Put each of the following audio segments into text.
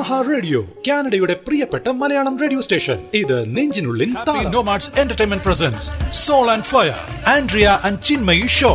ആഹാ radio കാനഡയുടെ പ്രിയപ്പെട്ട Malayalam radio station ഇത് നെഞ്ചിനുള്ളിൽ Happy താളം. Nomads Entertainment presents Soul and Fire, Andrea and Chinmayi Show.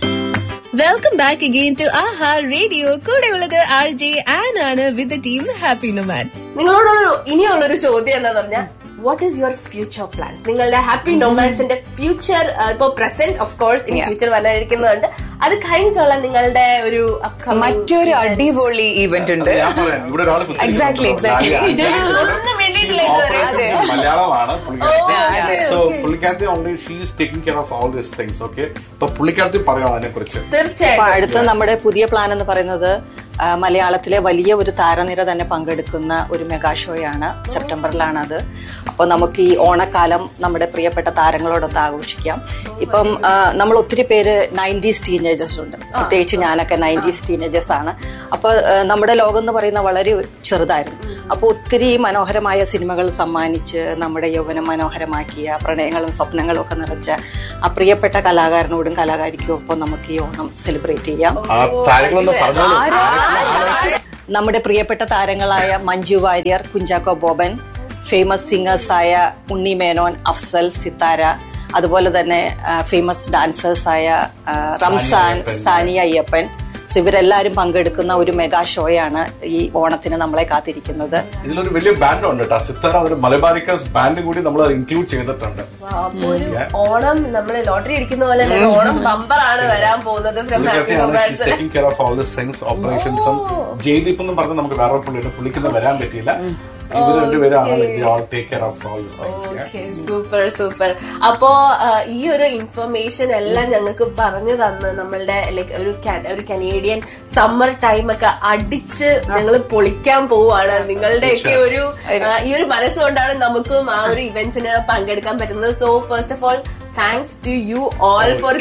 Welcome back again to Aaha radio കൂടെയുള്ളത് R J Ann ആണ് with team happy nomads നിങ്ങളോടുള്ള ഇനിയുള്ളൊരു ചോദ്യം എന്താന്ന് പറഞ്ഞാൽ what is your future plans നിങ്ങളുടെ ഹാപ്പി നൊമാൻസിന്റെ ഫ്യൂച്ചർ ഇപ്പൊ പ്രസന്റ് ഓഫ് കോഴ്സ് ഇനി ഫ്യൂച്ചർ വരാനിരിക്കുന്നുണ്ട് അത് കഴിഞ്ഞിട്ടുള്ള നിങ്ങളുടെ ഒരു upcoming മറ്റൊരു അടിപൊളി ഇവന്റ് ഉണ്ട് ഞാൻ പറയാം ഇവിടെ ഒരാൾ Exactly, exactly. ഒന്നും വേണ്ടിയിട്ടില്ല ഇതുവരെ. അതെ. മലയാളമാണ് അതെ. സോ പുള്ളിക്കാരത്തി only she's taking care of all this things okay അപ്പൊ പുള്ളിക്കാരത്തി പറയാം അതിനെ കുറിച്ച് അപ്പൊ തീർച്ചയായിട്ടും അടുത്ത നമ്മുടെ പുതിയ പ്ലാൻ എന്ന് പറയുന്നത് ആ, മലയാളത്തിലെ വലിയ ഒരു താരനിര തന്നെ പങ്കെടുക്കുന്ന ഒരു മെഗാ ഷോയാണ് സെപ്റ്റംബറിലാണത് അപ്പോൾ നമുക്ക് ഈ ഓണക്കാലം നമ്മുടെ പ്രിയപ്പെട്ട താരങ്ങളോടൊത്ത് ആഘോഷിക്കാം ഇപ്പം ആ, നമ്മൾ ഒത്തിരി പേര് നയൻറ്റീസ് ടീനേജേഴ്സ് ഉണ്ട് പ്രത്യേകിച്ച് ഞാനൊക്കെ നയൻറ്റീസ് ടീനേജേഴ്സ് ആണ് അപ്പോൾ ആ, നമ്മുടെ ലോകം എന്ന് പറയുന്ന വളരെ ചെറുതായിരുന്നു അപ്പോൾ ഒത്തിരി മനോഹരമായ സിനിമകൾ സമ്മാനിച്ച് നമ്മുടെ യൗവനം മനോഹരമാക്കിയ പ്രണയങ്ങളും സ്വപ്നങ്ങളും ഒക്കെ നിറച്ച ആ പ്രിയപ്പെട്ട കലാകാരനോടും കലാകാരിക്കും ഒപ്പം നമുക്ക് ഈ ഓണം സെലിബ്രേറ്റ് ചെയ്യാം ആ താരങ്ങളൊന്ന് പറഞ്ഞോളൂ നമ്മുടെ പ്രിയപ്പെട്ട താരങ്ങളായ മഞ്ജു വാര്യർ കുഞ്ചാക്കോ ബോബൻ ഫേമസ് സിംഗേഴ്സായ ഉണ്ണി മേനോൻ അഫ്സൽ സിത്താര അതുപോലെ തന്നെ ഫേമസ് ഡാൻസേഴ്സായ ആ, റംസാൻ സാനിയ അയ്യപ്പൻ സോ ഇവരെല്ലാവരും പങ്കെടുക്കുന്ന ഒരു മെഗാ ഷോയാണ് ഈ ഓണത്തിന് നമ്മളെ കാത്തിരിക്കുന്നത് ഇതിലൊരു വലിയ ബാൻഡ് ഉണ്ട് കേട്ടോ സിത്താര അതൊരു മലബാരിക്കസ് ബാൻഡും കൂടി നമ്മൾ ഇൻക്ലൂഡ് ചെയ്തിട്ടുണ്ട് അപ്പൊ ഒരു ഓണം നമ്മൾ ലോട്ടറി അടിക്കുന്ന പോലെ തന്നെ ഒരു ഓണം ബമ്പർ ആണ് വരാൻ പോകുന്നത് from happy nomads taking care of all the things ഓപ്പറേഷൻസും ജയ്ദീപ് എന്നും പറഞ്ഞ് നമുക്ക് വേറെ പുള്ളിയുടെ പുള്ളിക്കൊന്നും വരാൻ പറ്റിയില്ല ഇവർ രണ്ടുപേരാണ് take care of all the things super super അപ്പോ ആ, ഈ ഒരു ഇൻഫർമേഷൻ എല്ലാം ഞങ്ങൾക്ക് പറഞ്ഞു തന്ന് നമ്മളുടെ ലൈക്ക് ഒരു ca- ഒരു കനേഡിയൻ സമ്മർ ടൈം ഒക്കെ അടിച്ച് ഞങ്ങൾ പൊളിക്കാൻ പോവാണ് നിങ്ങളുടെയൊക്കെ ഒരു ആ, ഈ ഒരു മനസ്സുകൊണ്ടാണ് നമുക്കും ആ ഒരു ഇവന്റ്സിന് പങ്കെടുക്കാൻ പറ്റുന്നത് so first of all thanks to you all for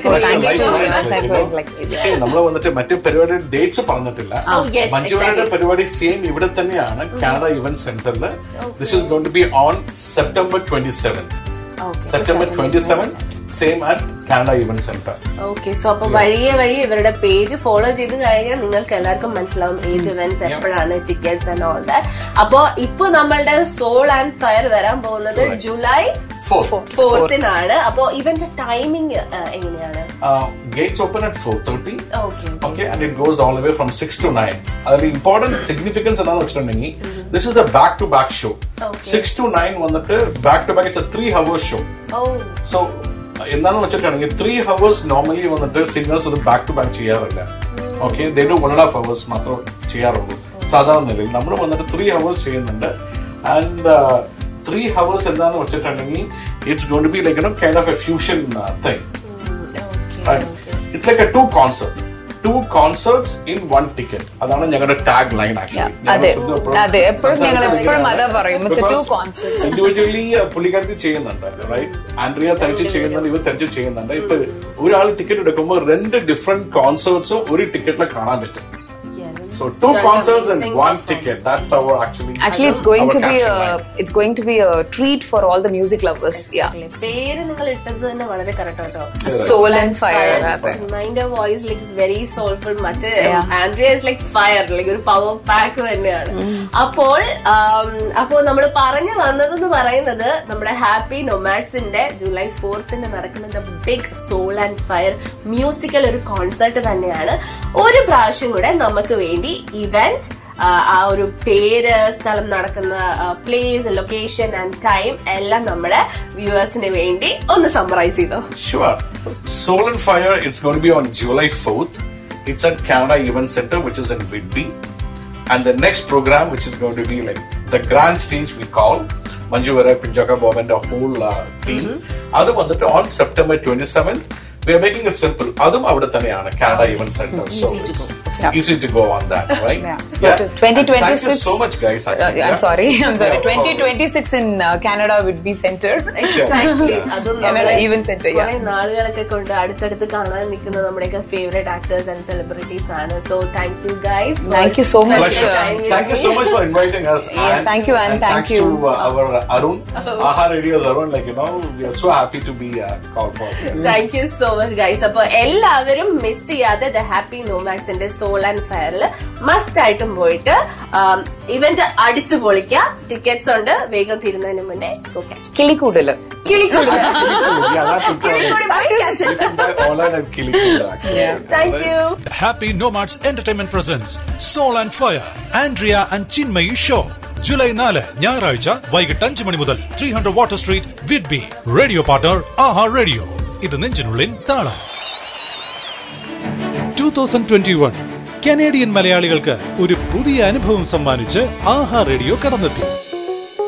നമ്മൾ വന്നിട്ട് മറ്റു പരിപാടിയുടെ ഡേറ്റ്സ് പറഞ്ഞിട്ടില്ല Oh, yes, മഞ്ജുവാരുടെ exactly. പരിപാടി സെയിം ഇവിടെ തന്നെയാണ് കാനഡ ഇവന്റ് സെന്ററിൽ this is gonna be on September twenty seven September twenty seven same at Canada event center okay so അപ്പൊ വഴിയെ വഴി ഇവരുടെ പേജ് ഫോളോ ചെയ്ത് കഴിഞ്ഞാൽ നിങ്ങൾക്ക് എല്ലാവർക്കും മനസ്സിലാവും ഏത് ഇവന്റ്സ് എപ്പോഴാണ് ടിക്കറ്റ്സ് ആൻഡ് ഓൾ ദാറ്റ് അപ്പൊ ഇപ്പൊ നമ്മളുടെ സോൾ ആൻഡ് ഫയർ വരാൻ പോകുന്നത് ജൂലൈ ഫോർത്തിനാണ് അപ്പൊ ഇവന്റെ ടൈമിംഗ് എങ്ങനെയാണ് gates open at four thirty okay okay and it goes all way from six to nine അതിൽ ഇമ്പോർട്ടന്റ് സിഗ്നിഫിക്കൻസ് എന്താണെന്ന് വെച്ചിട്ടുണ്ടെങ്കിൽ this is a back to back show six to nine വന്നിട്ട് back to back it's a three hours show oh so എന്താണെന്ന് വെച്ചിട്ടുണ്ടെങ്കിൽ three hours normally വന്നിട്ട് singers അത് back to back ചെയ്യാറില്ല okay they do one and half hours മാത്രം ചെയ്യാറുള്ളൂ സാധാരണ നിലയിൽ നമ്മൾ വന്നിട്ട് ത്രീ ഹവേഴ്സ് ചെയ്യുന്നുണ്ട് ആൻഡ് ത്രീ ഹവേഴ്സ് എന്താണെന്ന് വെച്ചിട്ടുണ്ടെങ്കിൽ it's gonna be like you kind of a fusion thing it's like a two concert two concerts in one ticket അതാണ് ഞങ്ങളുടെ ടാഗ് ലൈൻ അതെ. അതെ, എപ്പോഴും ഞങ്ങൾ എപ്പോഴും അതാ പറയും. It's a two concerts. Individually പുള്ളിക്കാരത്തി ചെയ്യുന്നുണ്ട് റൈറ്റ് ആൻഡ്രിയ തനിച്ച് ചെയ്യുന്നുണ്ട് ഇവർ തനിച്ച് ചെയ്യുന്നുണ്ട് ഇപ്പൊ ഒരാൾ ടിക്കറ്റ് എടുക്കുമ്പോൾ രണ്ട് ഡിഫറെന്റ് കോൺസേർട്സും ഒരു ടിക്കറ്റിൽ കാണാൻ പറ്റും so two concerts and one ticket that's our actually Actually, it's going to be a it's going to be a treat for all the music lovers. Yeah. പേര് നിങ്ങൾ ഇട്ടത് തന്നെ വളരെ കറക്റ്റ് കേട്ടോ Soul and fire. അതെ. Mind voice like very soulful മറ്റ് Andrea is like fire like ഒരു power pack തന്നെയാണ് അപ്പോൾ ആം, അപ്പോൾ നമ്മൾ പറഞ്ഞു വന്നതെന്ന് പറയുന്നത് നമ്മുടെ ഹാപ്പി നൊമാറ്റ്സിന്റെ ജൂലൈ ഫോർത്തിന് നടക്കുന്ന big soul and fire musical ഒരു കോൺസെർട്ട് തന്നെയാണ് ഒരു പ്രാവശ്യം കൂടെ നമുക്ക് വേണ്ടി ഇവന്റ് ആ ഒരു പേര് സ്ഥലം നടക്കുന്ന പ്ലേസ് ലൊക്കേഷൻ ആൻഡ് ടൈം എല്ലാം നമ്മുടെ വ്യൂവേഴ്സിന് വേണ്ടി ഒന്ന് സമ്മറൈസ് ചെയ്തോ Sure. Soul and Fire, it's going to be on July 4th. It's at Canada Event Center, which is in Whitby. And the next program, which is going to be like the grand stage we call, Manju Vera, Pinjaka Bob and the whole uh, team. അത് വന്നിട്ട് on September 27th. We are making it simple. അതും അവിടെ തന്നെയാണ് Canada Event Center. So Easy to it's go. easy to go on that, right? Yeah. Yeah. But, uh, 2026 Thank you so much, guys. Uh, actually. I'm Yeah. sorry. I'm sorry. Yeah, no problem. 2026 in uh, Canada would be centered. Exactly Yeah. അതും Canada നമ്മളെ Event Center, yeah. കുറെ നാളുകളൊക്കെ കൊണ്ട് അടുത്തടുത്ത് കാണാൻ നിൽക്കുന്ന നമ്മുടെയൊക്കെ favourite actors and celebrities ആണ് so thank you guys Thank you so much. Pleasure. Thank you so much for inviting us. Yes, thank you, and thank thanks you. to uh, our Arun, Aha Radio's Arun. Like you know, we are so happy to be uh, called for. Thank you so so much guys അപ്പൊ എല്ലാവരും miss ചെയ്യാതെ the happy നോമാക്സിന്റെ soul and ഫയറിൽ must ആയിട്ടും പോയിട്ട് event അടിച്ചു പൊളിക്കുക tickets ഉണ്ട് വേഗം തീരുന്നതിന് മുന്നേ go catch. കിളിക്കൂടല് കിളിക്കൂടി Yeah, that's important. കിളിക്കൂടി പോയി catch it. By Olan and Kilikooda, actually. Thank you. The Happy Nomads Entertainment presents Soul and Fire, Andrea and Chinmayi Show. July നാല് ഞായറാഴ്ച വൈകിട്ട് അഞ്ച് മണി മുതൽ three hundred water street with B radio partner Aaha radio ഇത് നെഞ്ചിനുള്ളിൻ താളം two thousand twenty one Canadian മലയാളികൾക്ക് ഒരു പുതിയ അനുഭവം സമ്മാനിച്ച് ആഹാ റേഡിയോ കടന്നെത്തി